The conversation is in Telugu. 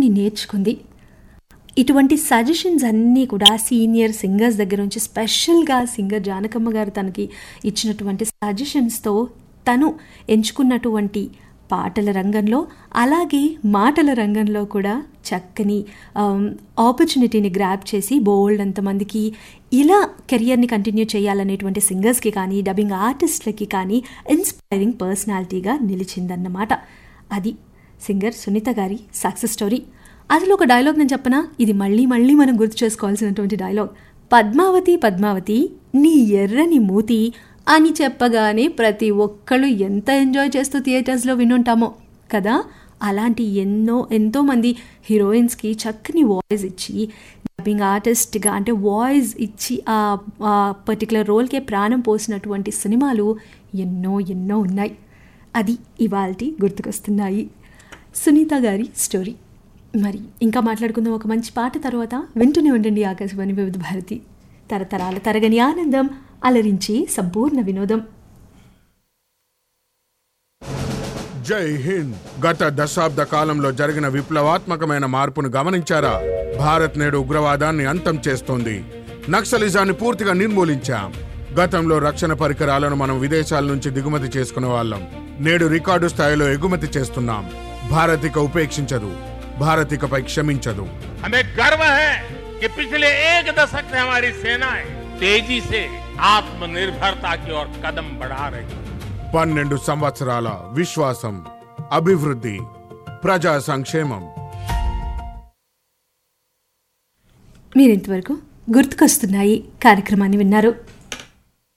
కొన్ని నేర్చుకుంది ఇటువంటి సజెషన్స్ అన్నీ కూడా సీనియర్ సింగర్స్ దగ్గర నుంచి స్పెషల్గా సింగర్ జానకమ్మ గారు తనకి ఇచ్చినటువంటి సజెషన్స్తో తను ఎంచుకున్నటువంటి పాటల రంగంలో అలాగే మాటల రంగంలో కూడా చక్కని ఆపర్చునిటీని గ్రాప్ చేసి బోల్డ్ అంతమందికి ఇలా కెరియర్ని కంటిన్యూ చేయాలనేటువంటి సింగర్స్కి కానీ డబ్బింగ్ ఆర్టిస్ట్లకి కానీ ఇన్స్పైరింగ్ పర్సనాలిటీగా నిలిచిందన్నమాట అది సింగర్ సునీత గారి సక్సెస్ స్టోరీ అందులో ఒక డైలాగ్ నేను చెప్పనా ఇది మళ్ళీ మళ్ళీ మనం గుర్తు చేసుకోవాల్సినటువంటి డైలాగ్ పద్మావతి పద్మావతి నీ ఎర్రని మూతి అని చెప్పగానే ప్రతి ఒక్కళ్ళు ఎంత ఎంజాయ్ చేస్తూ థియేటర్స్లో వినుంటామో కదా అలాంటి ఎన్నో ఎంతోమంది హీరోయిన్స్కి చక్కని వాయిస్ ఇచ్చి డబ్బింగ్ ఆర్టిస్ట్గా అంటే వాయిస్ ఇచ్చి ఆ పర్టికులర్ రోల్కే ప్రాణం పోసినటువంటి సినిమాలు ఎన్నో ఎన్నో ఉన్నాయి అది ఇవాల్టి గుర్తుకొస్తున్నాయి సునీత గారి స్టోరీ మరి ఇంకా మాట్లాడుకుందాం ఒక మంచి పాట తర్వాత వింటూనే ఉండండి ఆకాశవాణి వివిధ భారతి తరతరాల తరగని ఆనందం అలరించి సంపూర్ణ వినోదం జై హింద్ గత దశాబ్ద కాలంలో జరిగిన విప్లవాత్మకమైన మార్పును గమనించారా భారత్ నేడు ఉగ్రవాదాన్ని అంతం చేస్తోంది నక్సలిజాన్ని పూర్తిగా నిర్మూలించాం గతంలో రక్షణ పరికరాలను మనం విదేశాల నుంచి దిగుమతి చేసుకునే వాళ్ళం నేడు రికార్డు స్థాయిలో ఎగుమతి చేస్తున్నాం భారత్ ఇక ఉపేక్షించదు భారత్ ఇకపై క్షమించదు हमें गर्व है कि पिछले एक दशक से हमारी सेनाएं तेजी से आत्मनिर्भरता की ओर कदम बढ़ा रही है పన్నెండు సంవత్సరాల విశ్వాసం అభివృద్ధి ప్రజా సంక్షేమం మీరింతవరకు గుర్తుకొస్తున్నాయి కార్యక్రమాన్ని విన్నారు